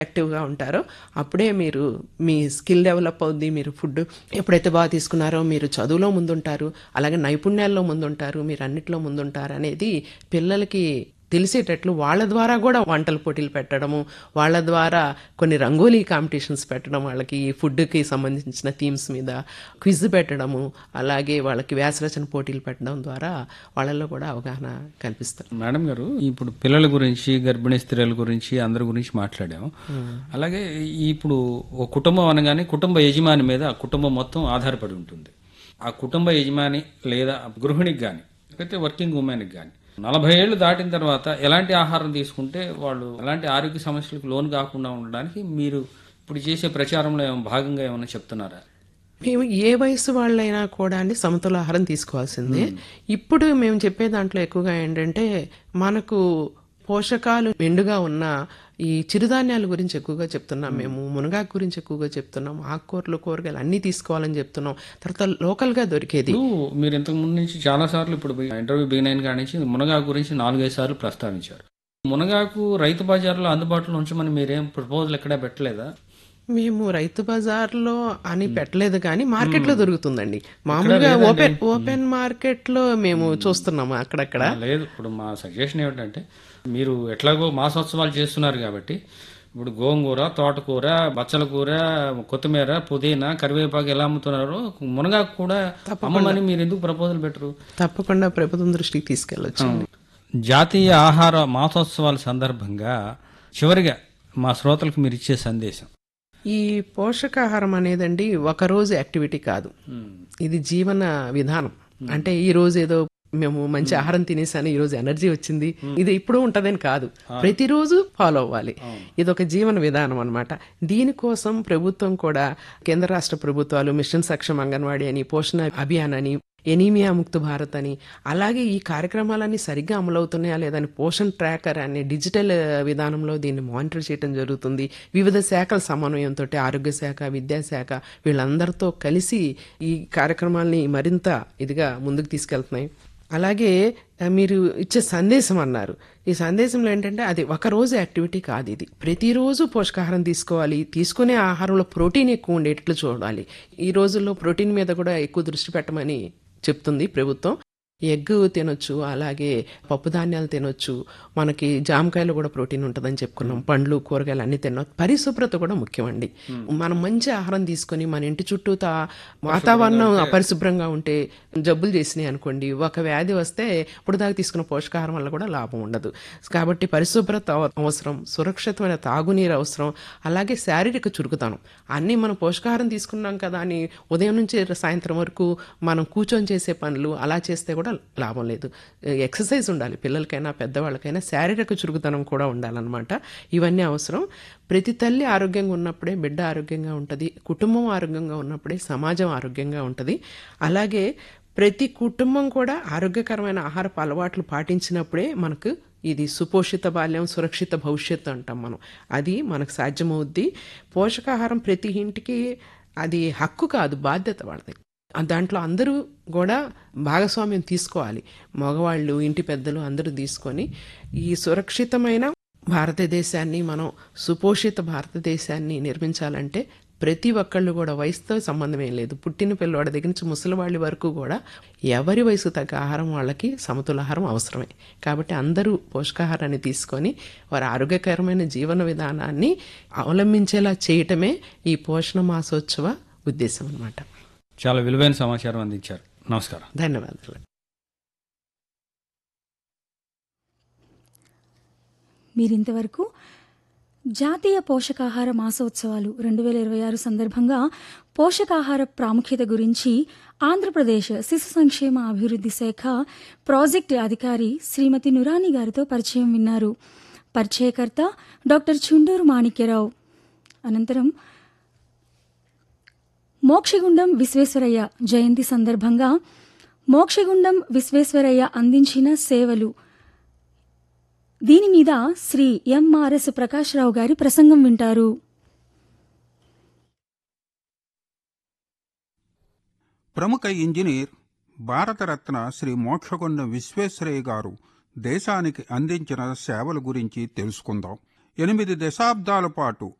యాక్టివ్గా ఉంటారో అప్పుడే మీరు మీ స్కిల్ డెవలప్ అవుద్ది మీరు ఫుడ్ ఎప్పుడైతే బాగా తీసుకున్నారో మీరు చదువులో ముందుంటారు అలాగే నైపుణ్యాల్లో ముందుంటారు మీరు అన్నిట్లో ముందుంటారు అనేది పిల్లలకి తెలిసేటట్లు వాళ్ళ ద్వారా కూడా వంటల పోటీలు పెట్టడము వాళ్ళ ద్వారా కొన్ని రంగోలీ కాంపిటీషన్స్ పెట్టడం వాళ్ళకి ఫుడ్కి సంబంధించిన థీమ్స్ మీద క్విజ్ పెట్టడము అలాగే వాళ్ళకి వ్యాసరచన పోటీలు పెట్టడం ద్వారా వాళ్ళల్లో కూడా అవగాహన కల్పిస్తారు మేడం గారు ఇప్పుడు పిల్లల గురించి గర్భిణీ స్త్రీల గురించి అందరి గురించి మాట్లాడాం అలాగే ఇప్పుడు ఒక కుటుంబం అనగానే కుటుంబ యజమాని మీద ఆ కుటుంబం మొత్తం ఆధారపడి ఉంటుంది ఆ కుటుంబ యజమాని లేదా గృహిణికి కానీ లేకపోతే వర్కింగ్ ఉమెన్కి కానీ నలభై ఏళ్ళు దాటిన తర్వాత ఎలాంటి ఆహారం తీసుకుంటే వాళ్ళు ఎలాంటి ఆరోగ్య సమస్యలకు లోను కాకుండా ఉండడానికి మీరు ఇప్పుడు చేసే ప్రచారంలో ఏమైనా భాగంగా ఏమైనా చెప్తున్నారా మేము ఏ వయసు వాళ్ళైనా కూడా అండి సమతుల ఆహారం తీసుకోవాల్సిందే ఇప్పుడు మేము చెప్పే దాంట్లో ఎక్కువగా ఏంటంటే మనకు పోషకాలు మెండుగా ఉన్న ఈ చిరుధాన్యాల గురించి ఎక్కువగా చెప్తున్నాం మేము మునగాకు గురించి ఎక్కువగా చెప్తున్నాం ఆకుకూరలు కూరగాయలు అన్నీ తీసుకోవాలని చెప్తున్నాం తర్వాత లోకల్గా దొరికేది ఇప్పుడు మీరు ఇంతకు ముందు నుంచి చాలా సార్లు ఇప్పుడు ఇంటర్వ్యూ బిగిన్ అయిన కాడి నుంచి మునగాకు గురించి నాలుగైదు సార్లు ప్రస్తావించారు మునగాకు రైతు బజార్లో అందుబాటులో ఉంచమని మీరేం ప్రపోజల్ ఎక్కడా పెట్టలేదా మేము రైతు బజార్లో అని పెట్టలేదు కానీ మార్కెట్లో దొరుకుతుందండి మామూలుగా ఓపెన్ ఓపెన్ మార్కెట్లో మేము చూస్తున్నాము అక్కడక్కడ లేదు ఇప్పుడు మా సజెషన్ ఏమిటంటే మీరు ఎట్లాగో మాసోత్సవాలు చేస్తున్నారు కాబట్టి ఇప్పుడు గోంగూర తోటకూర బచ్చల కూర కొత్తిమీర పుదీనా కరివేపాకు ఎలా అమ్ముతున్నారో మునగాకు కూడా అమ్మమని మీరు ఎందుకు ప్రపోజల్ పెట్టరు తప్పకుండా ప్రభుత్వం దృష్టికి తీసుకెళ్ళొచ్చు జాతీయ ఆహార మాసోత్సవాల సందర్భంగా చివరిగా మా శ్రోతలకు మీరు ఇచ్చే సందేశం ఈ పోషకాహారం అనేదండి ఒక రోజు యాక్టివిటీ కాదు ఇది జీవన విధానం అంటే ఈ రోజు ఏదో మేము మంచి ఆహారం తినేసాను ఈ రోజు ఎనర్జీ వచ్చింది ఇది ఇప్పుడు ఉంటదని కాదు ప్రతిరోజు ఫాలో అవ్వాలి ఇది ఒక జీవన విధానం అన్నమాట దీనికోసం ప్రభుత్వం కూడా కేంద్ర రాష్ట్ర ప్రభుత్వాలు మిషన్ సక్షం అంగన్వాడీ అని పోషణ అభియాన్ అని ఎనీమియా ముక్త భారత్ అని అలాగే ఈ కార్యక్రమాలన్నీ సరిగ్గా అమలవుతున్నాయా లేదని పోషన్ ట్రాకర్ అనే డిజిటల్ విధానంలో దీన్ని మానిటర్ చేయడం జరుగుతుంది వివిధ శాఖల సమన్వయంతో ఆరోగ్య శాఖ విద్యాశాఖ వీళ్ళందరితో కలిసి ఈ కార్యక్రమాల్ని మరింత ఇదిగా ముందుకు తీసుకెళ్తున్నాయి అలాగే ఆ, మీరు ఇచ్చే సందేశం అన్నారు ఈ సందేశంలో ఏంటంటే అది ఒక రోజు యాక్టివిటీ కాదు ఇది ప్రతిరోజు పోషకాహారం తీసుకోవాలి తీసుకునే ఆహారంలో ప్రోటీన్ ఎక్కువ ఉండేటట్లు చూడాలి ఈ రోజుల్లో ప్రోటీన్ మీద కూడా ఎక్కువ దృష్టి పెట్టమని చెప్తుంది ప్రభుత్వం ఎగ్ తినొచ్చు అలాగే పప్పు ధాన్యాలు తినొచ్చు మనకి జామకాయలు కూడా ప్రోటీన్ ఉంటుందని చెప్పుకున్నాం పండ్లు కూరగాయలు అన్ని తినొచ్చు పరిశుభ్రత కూడా ముఖ్యమండి మనం మంచి ఆహారం తీసుకొని మన ఇంటి చుట్టూ వాతావరణం అపరిశుభ్రంగా ఉంటే జబ్బులు చేసినాయి అనుకోండి ఒక వ్యాధి వస్తే ఇప్పుడు దాకా తీసుకున్న పోషకాహారం వల్ల కూడా లాభం ఉండదు కాబట్టి పరిశుభ్రత అవ- అవసరం సురక్షితమైన తాగునీరు అవసరం అలాగే శారీరక చురుకుతనం అన్నీ మనం పోషకాహారం తీసుకున్నాం కదా అని ఉదయం నుంచి సాయంత్రం వరకు మనం కూర్చొని చేసే పనులు అలా చేస్తే కూడా లాభం లేదు ఎక్సర్సైజ్ ఉండాలి పిల్లలకైనా పెద్దవాళ్ళకైనా శారీరక చురుకుతనం కూడా ఉండాలన్నమాట ఇవన్నీ అవసరం ప్రతి తల్లి ఆరోగ్యంగా ఉన్నప్పుడే బిడ్డ ఆరోగ్యంగా ఉంటుంది కుటుంబం ఆరోగ్యంగా ఉన్నప్పుడే సమాజం ఆరోగ్యంగా ఉంటుంది అలాగే ప్రతి కుటుంబం కూడా ఆరోగ్యకరమైన ఆహారపు అలవాట్లు పాటించినప్పుడే మనకు ఇది సుపోషిత బాల్యం సురక్షిత భవిష్యత్తు అంటాం మనం అది మనకు సాధ్యమవుద్ది పోషకాహారం ప్రతి ఇంటికి అది హక్కు కాదు బాధ్యత వాళ్ళది ఆ దాంట్లో అందరూ కూడా భాగస్వామ్యం తీసుకోవాలి మగవాళ్ళు ఇంటి పెద్దలు అందరూ తీసుకొని ఈ సురక్షితమైన భారతదేశాన్ని మనం సుపోషిత భారతదేశాన్ని నిర్మించాలంటే ప్రతి ఒక్కళ్ళు కూడా వయసుతో సంబంధం ఏం లేదు పుట్టిన పిల్లవాడి దగ్గర నుంచి ముసలివాళ్ళ వరకు కూడా ఎవరి వయసు తగ్గ ఆహారం వాళ్ళకి సమతులాహారం అవసరమే కాబట్టి అందరూ పోషకాహారాన్ని తీసుకొని వారి ఆరోగ్యకరమైన జీవన విధానాన్ని అవలంబించేలా చేయటమే ఈ పోషణ మాసోత్సవ ఉద్దేశం అన్నమాట చాలా విలువైన సమాచారం అందించారు నమస్కారం ధన్యవాదాలు మీరింతవరకు జాతీయ పోషకాహార మాసోత్సవాలు రెండు వేల ఇరవై ఆరు సందర్భంగా పోషకాహార ప్రాముఖ్యత గురించి ఆంధ్రప్రదేశ్ శిశు సంక్షేమ అభివృద్ధి శాఖ ప్రాజెక్టు అధికారి శ్రీమతి నురాని గారితో పరిచయం విన్నారు పరిచయకర్త డాక్టర్ చుండూరు మాణిక్యరావు అనంతరం మోక్షగుండం విశ్వేశ్వరయ్య జయంతి సందర్భంగా మోక్షగుండం విశ్వేశ్వరయ్య అందించిన సేవలు దీని మీద శ్రీ ఎంఆర్ఎస్ ప్రకాశ్రావు గారి ప్రసంగం వింటారు ప్రముఖ ఇంజనీర్ భారతరత్న శ్రీ మోక్షకొండ విశ్వేశ్వరయ్య గారు దేశానికి అందించిన సేవల గురించి తెలుసుకుందాం ఎనిమిది దశాబ్దాల పాటు